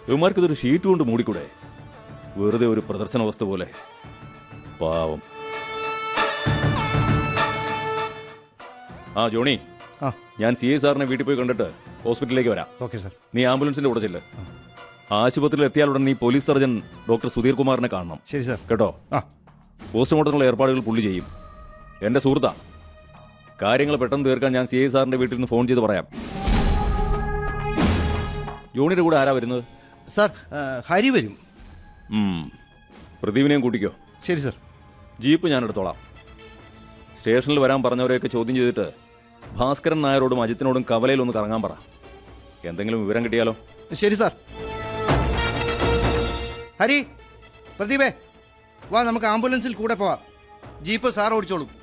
ഇവന്മാർക്ക് ഇതൊരു ഷീറ്റ് കൊണ്ട് മൂടിക്കൂടെ വെറുതെ ഒരു പ്രദർശന വസ്തു പോലെ പാവം ആ ജോണി ആ ഞാൻ സി ഐ സാറിനെ വീട്ടിൽ പോയി കണ്ടിട്ട് ഹോസ്പിറ്റലിലേക്ക് വരാം ഓക്കെ സാർ നീ ആംബുലൻസിന്റെ കൂടെ ചെല്ല് ആശുപത്രിയിൽ എത്തിയാലുടൻ നീ പോലീസ് സർജൻ ഡോക്ടർ സുധീർ കുമാറിനെ കാണണം ശരി സാർ കേട്ടോ ആ പോസ്റ്റ്മോർട്ടത്തിനുള്ള ഏർപ്പാടുകൾ പുള്ളി ചെയ്യും എന്റെ സുഹൃത്താ കാര്യങ്ങൾ പെട്ടെന്ന് തീർക്കാൻ ഞാൻ സി ഐ സാറിന്റെ വീട്ടിൽ നിന്ന് ഫോൺ ചെയ്ത് പറയാം ജോണിയുടെ കൂടെ ആരാ വരുന്നത് സാർ ആ, ഹരി വരും ഉം. പ്രദീപിനെയും കൂട്ടിക്കോ ശരി സാർ ജീപ്പ് ഞാൻ എടുത്തോളാം സ്റ്റേഷനിൽ വരാൻ പറഞ്ഞവരെയൊക്കെ ചോദ്യം ചെയ്തിട്ട് ഭാസ്കരൻ നായരോടും അജിത്തിനോടും കവലയിൽ ഒന്ന് കറങ്ങാൻ പറ എന്തെങ്കിലും വിവരം കിട്ടിയാലോ ശരി സാർ ഹരി പ്രദീപേ വാ നമുക്ക് ആംബുലൻസിൽ കൂടെ പോവാം ജീപ്പ് സാർ ഓടിച്ചോളും